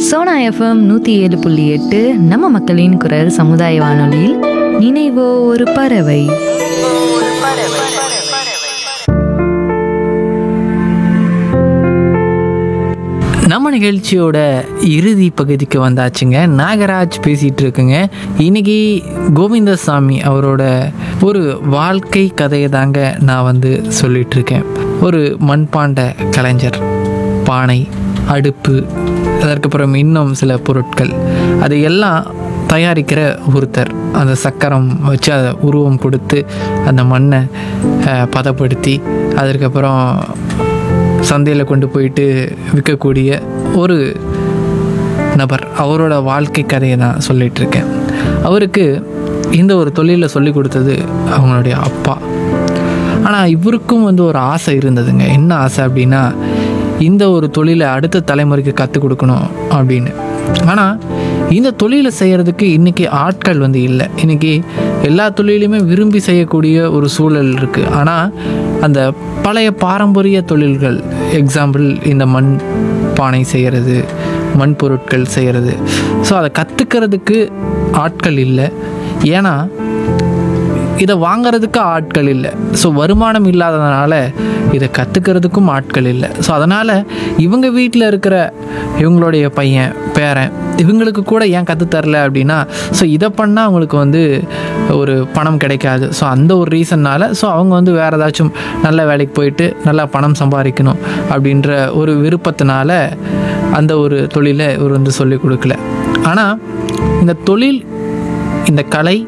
Sona FM நூற்றி ஏழு புள்ளி எட்டு நம்ம மக்களின் குரல் சமுதாய வானொலியில் நினைவோ ஒரு பறவை நம்ம நிகழ்ச்சியோட இறுதி பகுதிக்கு வந்தாச்சுங்க நாகராஜ் பேசிகிட்டு இருக்குங்க இன்னைக்கு கோவிந்தசாமி அவரோட ஒரு வாழ்க்கை கதையை தாங்க நான் வந்து சொல்லிட்டு இருக்கேன் ஒரு மண்பாண்ட கலைஞர் பானை அடுப்பு அதற்கப்புறம் இன்னும் சில பொருட்கள் அதையெல்லாம் தயாரிக்கிற ஒருத்தர் அந்த சக்கரம் வச்சு அதை உருவம் கொடுத்து அந்த மண்ணை அஹ், பதப்படுத்தி அதற்கப்புறம் சந்தையில் கொண்டு போயிட்டு விற்கக்கூடிய ஒரு நபர் அவரோட வாழ்க்கை கதையை நான் சொல்லிட்டு இருக்கேன் அவருக்கு இந்த ஒரு தொழிலை சொல்லி கொடுத்தது அவங்களுடைய அப்பா ஆனால் இவருக்கும் வந்து ஒரு ஆசை இருந்ததுங்க என்ன ஆசை அப்படின்னா இந்த ஒரு தொழிலை அடுத்த தலைமுறைக்கு கற்றுக் கொடுக்கணும் அப்படின்னு ஆனால் இந்த தொழிலை செய்கிறதுக்கு இன்றைக்கி ஆட்கள் வந்து இல்லை இன்றைக்கி எல்லா தொழிலையுமே விரும்பி செய்யக்கூடிய ஒரு சூழல் இருக்குது ஆனால் அந்த பழைய பாரம்பரிய தொழில்கள் எக்ஸாம்பிள் இந்த மண் பானை செய்கிறது மண் பொருட்கள் செய்கிறது ஸோ அதை கற்றுக்கிறதுக்கு ஆட்கள் இல்லை ஏன்னா இதை வாங்குறதுக்கு ஆட்கள் இல்லை ஸோ வருமானம் இல்லாததுனால இதை கற்றுக்கிறதுக்கும் ஆட்கள் இல்லை ஸோ அதனால் இவங்க வீட்டில் இருக்கிற இவங்களுடைய பையன் பேரன் இவங்களுக்கு கூட ஏன் கற்றுத்தரல அப்படின்னா ஸோ இதை பண்ணால் அவங்களுக்கு வந்து ஒரு பணம் கிடைக்காது ஸோ அந்த ஒரு ரீசன்னால் ஸோ அவங்க வந்து வேறு ஏதாச்சும் நல்ல வேலைக்கு போயிட்டு நல்லா பணம் சம்பாதிக்கணும் அப்படின்ற ஒரு விருப்பத்தினால அந்த ஒரு தொழிலை இவர் வந்து சொல்லிக் கொடுக்கல ஆனால் இந்த தொழில் இந்த கலை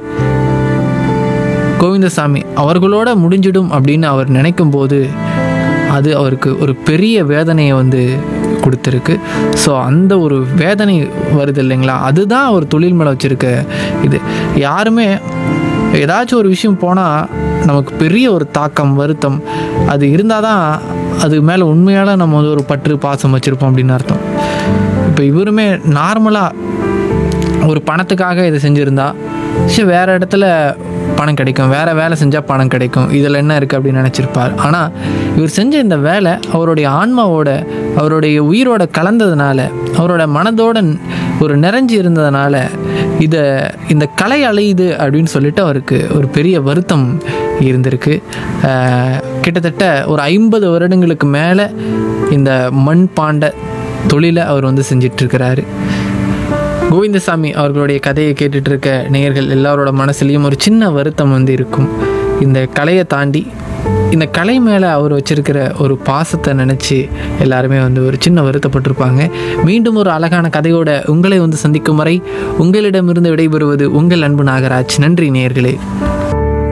கோவிந்தசாமி அவர்களோட முடிஞ்சிடும் அப்படின்னு அவர் நினைக்கும் போது அது அவருக்கு ஒரு பெரிய வேதனையை வந்து கொடுத்துருக்கு ஸோ அந்த ஒரு வேதனை வருது இல்லைங்களா அதுதான் அவர் தொழில் மேலே வச்சுருக்க இது யாருமே ஏதாச்சும் ஒரு விஷயம் போனால் நமக்கு பெரிய ஒரு தாக்கம் வருத்தம் அது இருந்தால் தான் அது மேலே உண்மையால நம்ம வந்து ஒரு பற்று பாசம் வச்சுருப்போம் அப்படின்னு அர்த்தம் இப்போ இவருமே நார்மலாக ஒரு பணத்துக்காக இதை செஞ்சுருந்தா சரி வேறு இடத்துல பணம் கிடைக்கும் வேறு வேலை செஞ்சால் பணம் கிடைக்கும் இதில் என்ன இருக்குது அப்படின்னு நினச்சிருப்பார் ஆனால் இவர் செஞ்ச இந்த வேலை அவருடைய ஆன்மாவோட அவருடைய உயிரோட கலந்ததுனால அவரோட மனதோட ஒரு நிறைஞ்சு இருந்ததுனால இதை இந்த கலை அலையுது அப்படின்னு சொல்லிட்டு அவருக்கு ஒரு பெரிய வருத்தம் இருந்திருக்கு ஆஹ் கிட்டத்தட்ட ஒரு ஐம்பது வருடங்களுக்கு மேலே இந்த மண் பாண்ட தொழிலை அவர் வந்து செஞ்சிட்ருக்கிறாரு கோவிந்தசாமி அவர்களுடைய கதையை கேட்டுட்டு இருக்க நேயர்கள் எல்லாரோட மனசுலேயும் ஒரு சின்ன வருத்தம் வந்து இருக்கும் இந்த கலையை தாண்டி இந்த கலை மேலே அவர் வச்சிருக்கிற ஒரு பாசத்தை நினச்சி எல்லாருமே வந்து ஒரு சின்ன வருத்தப்பட்டிருப்பாங்க மீண்டும் ஒரு அழகான கதையோட உங்களை வந்து சந்திக்கும் வரை உங்களிடமிருந்து விடைபெறுவது உங்கள் அன்பு நாகராஜ் நன்றி நேயர்களே